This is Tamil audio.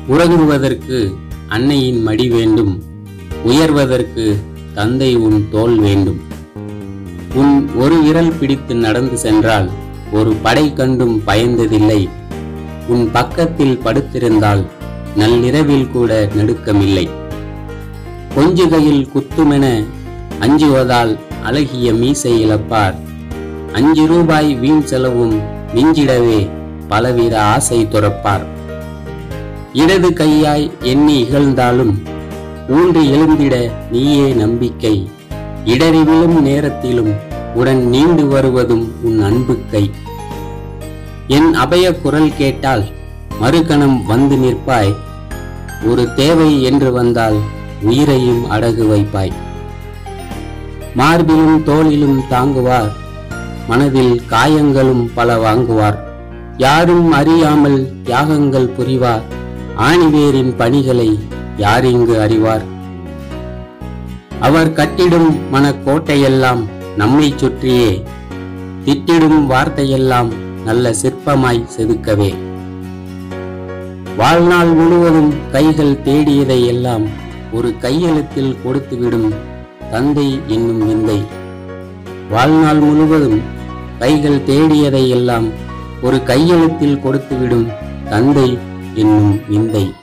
உறங்குவதற்கு அன்னையின் மடி வேண்டும் உயர்வதற்கு தந்தை உன் தோள் வேண்டும் உன் ஒரு விரல் பிடித்து நடந்து சென்றால் ஒரு படை கண்டும் பயந்ததில்லை உன் பக்கத்தில் படுத்திருந்தால் நள்ளிரவில் கூட நடுக்கமில்லை கொஞ்சுகையில் குத்துமென அஞ்சுவதால் அழகிய மீசை இழப்பார் அஞ்சு ரூபாய் வீண் செலவும் மிஞ்சிடவே பலவித ஆசை துறப்பார் இடது கையாய் எண்ணி இகழ்ந்தாலும் ஊன்றி எழுந்திட நீயே நம்பிக்கை இடறி விழும் நேரத்திலும் உடன் நீண்டு வருவதும் உன் அன்பு கை என் அபய குரல் கேட்டால் மறுகணம் வந்து நிற்பாய் ஒரு தேவை என்று வந்தால் உயிரையும் அடகு வைப்பாய் மார்பிலும் தோளிலும் தாங்குவார் மனதில் காயங்களும் பல வாங்குவார் யாரும் அறியாமல் தியாகங்கள் புரிவார் ஆணிவேரின் பணிகளை யார் இங்கு அறிவார் அவர் கட்டிடும் மனக்கோட்டையெல்லாம் நம்மை சுற்றியே திட்டிடும் வார்த்தையெல்லாம் நல்ல சிற்பமாய் செதுக்கவே வாழ்நாள் முழுவதும் கைகள் தேடியதை எல்லாம் ஒரு கையெழுத்தில் கொடுத்துவிடும் தந்தை என்னும் விந்தை வாழ்நாள் முழுவதும் கைகள் தேடியதை எல்லாம் ஒரு கையெழுத்தில் கொடுத்துவிடும் தந்தை என்னும் விந்தை